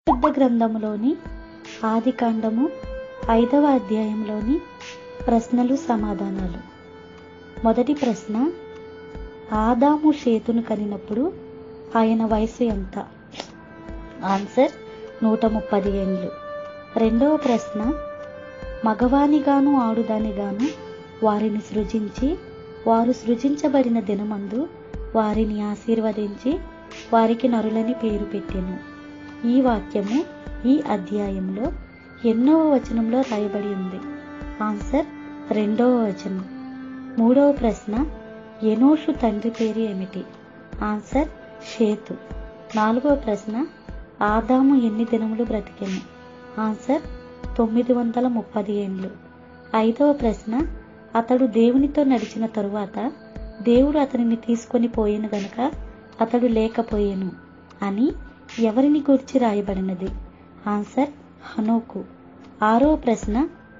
పరిశుద్ధ గ్రంథములోని ఆదికాండము ఐదవ అధ్యాయంలోని ప్రశ్నలు సమాధానాలు మొదటి ప్రశ్న ఆదాము షేతును కనినప్పుడు ఆయన వయసు ఎంత ఆన్సర్ నూట ముప్పది ఏండ్లు రెండవ ప్రశ్న మగవానిగాను ఆడుదానిగాను వారిని సృజించి వారు సృజించబడిన దినమందు వారిని ఆశీర్వదించి వారికి నరులని పేరు పెట్టెను ఈ వాక్యము ఈ అధ్యాయంలో ఎన్నవ వచనంలో రాయబడి ఉంది ఆన్సర్ రెండవ వచనం మూడవ ప్రశ్న ఎనోషు తండ్రి పేరు ఏమిటి ఆన్సర్ షేతు నాలుగవ ప్రశ్న ఆదాము ఎన్ని దినములు బ్రతికెను ఆన్సర్ తొమ్మిది వందల ముప్పది ఏండ్లు ఐదవ ప్రశ్న అతడు దేవునితో నడిచిన తరువాత దేవుడు అతనిని తీసుకొని పోయేను గనుక అతడు లేకపోయేను అని ఎవరిని గురించి రాయబడినది ఆన్సర్ హనోకు ఆరో ప్రశ్న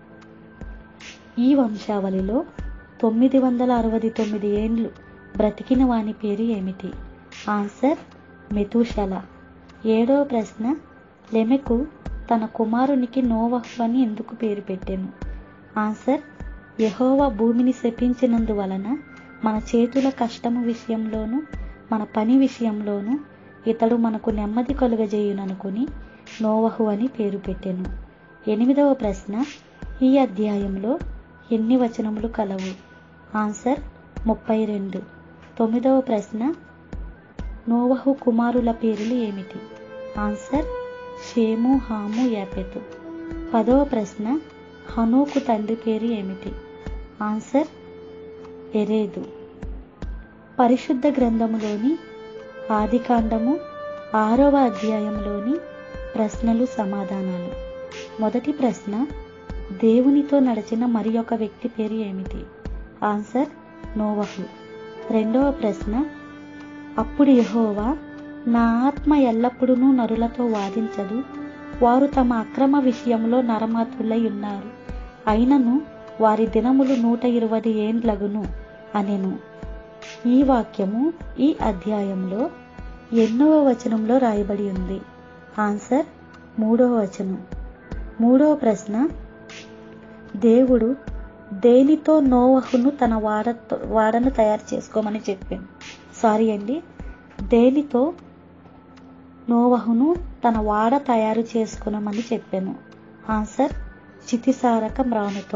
ఈ వంశావళిలో తొమ్మిది వందల అరవై తొమ్మిది ఏండ్లు బ్రతికిన వాని పేరు ఏమిటి ఆన్సర్ మెతుషల ఏడవ ప్రశ్న లెమెకు తన కుమారునికి నోవహు అని ఎందుకు పేరు పెట్టాను ఆన్సర్ యహోవా భూమిని శపించినందువలన మన చేతుల కష్టము విషయంలోనూ మన పని విషయంలోనూ ఇతడు మనకు నెమ్మది కలుగజేయుననుకుని నోవహు అని పేరు పెట్టెను ఎనిమిదవ ప్రశ్న ఈ అధ్యాయంలో ఎన్ని వచనములు కలవు ఆన్సర్ ముప్పై రెండు తొమ్మిదవ ప్రశ్న నోవహు కుమారుల పేర్లు ఏమిటి ఆన్సర్ షేము హాము యాపెతు పదవ ప్రశ్న హనోకు తండ్రి పేరు ఏమిటి ఆన్సర్ ఎరేదు పరిశుద్ధ గ్రంథములోని ఆదికాండము ఆరవ అధ్యాయంలోని ప్రశ్నలు సమాధానాలు మొదటి ప్రశ్న దేవునితో నడిచిన మరి ఒక వ్యక్తి పేరు ఏమిటి ఆన్సర్ నోవహు రెండవ ప్రశ్న అప్పుడు యహోవా నా ఆత్మ ఎల్లప్పుడూ నరులతో వాదించదు వారు తమ అక్రమ విషయంలో నరమాతులై ఉన్నారు అయినను వారి దినములు నూట ఇరవై ఏండ్లగును అనెను ఈ వాక్యము ఈ అధ్యాయంలో ఎన్నవ వచనంలో రాయబడి ఉంది ఆన్సర్ మూడవ వచనం మూడవ ప్రశ్న దేవుడు దేనితో నోవహును తన వాడతో వాడను తయారు చేసుకోమని చెప్పింది సారీ అండి దేనితో నోవహును తన వాడ తయారు చేసుకున్నామని చెప్పాను ఆన్సర్ చితిసారక మ్రానుతో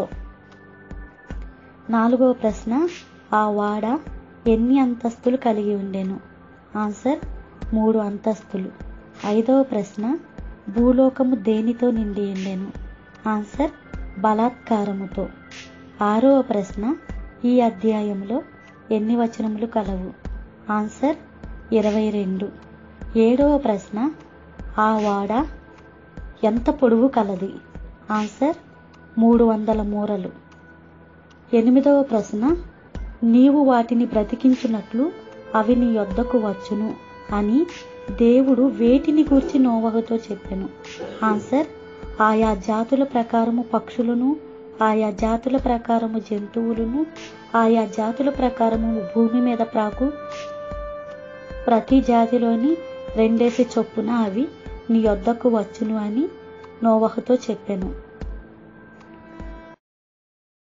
నాలుగవ ప్రశ్న ఆ వాడ ఎన్ని అంతస్తులు కలిగి ఉండెను ఆన్సర్ మూడు అంతస్తులు ఐదవ ప్రశ్న భూలోకము దేనితో నిండి ఉండెను ఆన్సర్ బలాత్కారముతో ఆరవ ప్రశ్న ఈ అధ్యాయంలో ఎన్ని వచనములు కలవు ఆన్సర్ ఇరవై రెండు ఏడవ ప్రశ్న ఆ వాడ ఎంత పొడవు కలది ఆన్సర్ మూడు వందల మూరలు ఎనిమిదవ ప్రశ్న నీవు వాటిని బ్రతికించున్నట్లు అవి నీ యొద్దకు వచ్చును అని దేవుడు వేటిని గూర్చి నోవహుతో చెప్పెను ఆన్సర్ ఆయా జాతుల ప్రకారము పక్షులను ఆయా జాతుల ప్రకారము జంతువులను ఆయా జాతుల ప్రకారము భూమి మీద ప్రాకు ప్రతి జాతిలోని రెండేసి చొప్పున అవి నీ యొద్దకు వచ్చును అని నోవహుతో చెప్పెను